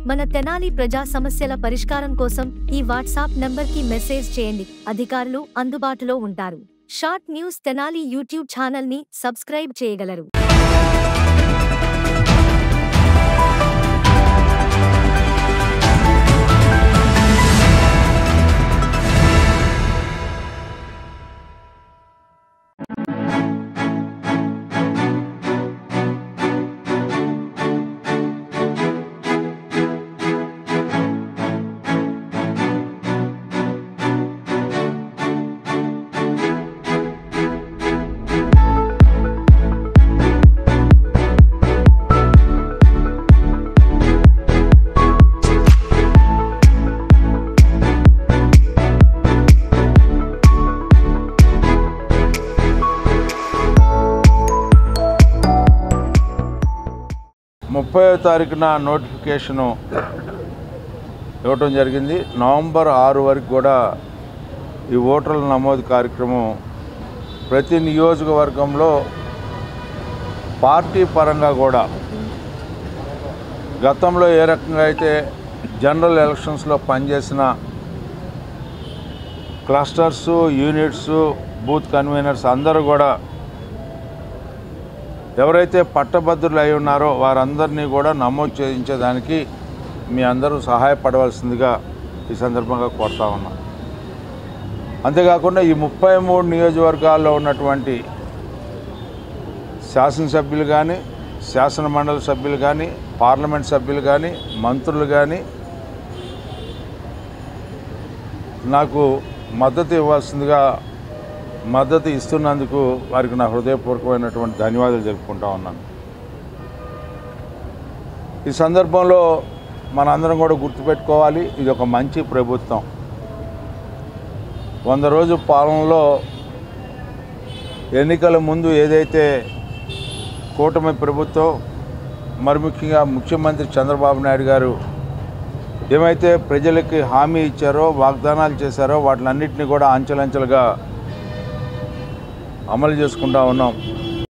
మన తెనాలి ప్రజా సమస్యల పరిష్కారం కోసం ఈ వాట్సాప్ నంబర్కి మెసేజ్ చేయండి అధికారులు అందుబాటులో ఉంటారు షార్ట్ న్యూస్ తెనాలి యూట్యూబ్ ఛానల్ని సబ్స్క్రైబ్ చేయగలరు ముప్పై తారీఖున నోటిఫికేషను ఇవ్వటం జరిగింది నవంబర్ ఆరు వరకు కూడా ఈ ఓటర్ల నమోదు కార్యక్రమం ప్రతి నియోజకవర్గంలో పార్టీ పరంగా కూడా గతంలో ఏ రకంగా అయితే జనరల్ ఎలక్షన్స్లో పనిచేసిన క్లస్టర్స్ యూనిట్స్ బూత్ కన్వీనర్స్ అందరూ కూడా ఎవరైతే పట్టభద్రులు అయి ఉన్నారో వారందరినీ కూడా నమోదు చేయించేదానికి మీ అందరూ సహాయపడవలసిందిగా ఈ సందర్భంగా కోరుతా ఉన్నాం అంతేకాకుండా ఈ ముప్పై మూడు నియోజకవర్గాల్లో ఉన్నటువంటి శాసనసభ్యులు కానీ శాసన మండలి సభ్యులు కానీ పార్లమెంట్ సభ్యులు కానీ మంత్రులు కానీ నాకు మద్దతు ఇవ్వాల్సిందిగా మద్దతు ఇస్తున్నందుకు వారికి నా హృదయపూర్వకమైనటువంటి ధన్యవాదాలు తెలుపుకుంటా ఉన్నాను ఈ సందర్భంలో మనందరం కూడా గుర్తుపెట్టుకోవాలి ఇది ఒక మంచి ప్రభుత్వం వంద రోజు పాలనలో ఎన్నికల ముందు ఏదైతే కూటమి ప్రభుత్వం మరి ముఖ్యంగా ముఖ్యమంత్రి చంద్రబాబు నాయుడు గారు ఏమైతే ప్రజలకి హామీ ఇచ్చారో వాగ్దానాలు చేశారో వాటిలన్నింటినీ కూడా అంచెలంచెలుగా అమలు చేసుకుంటా ఉన్నాం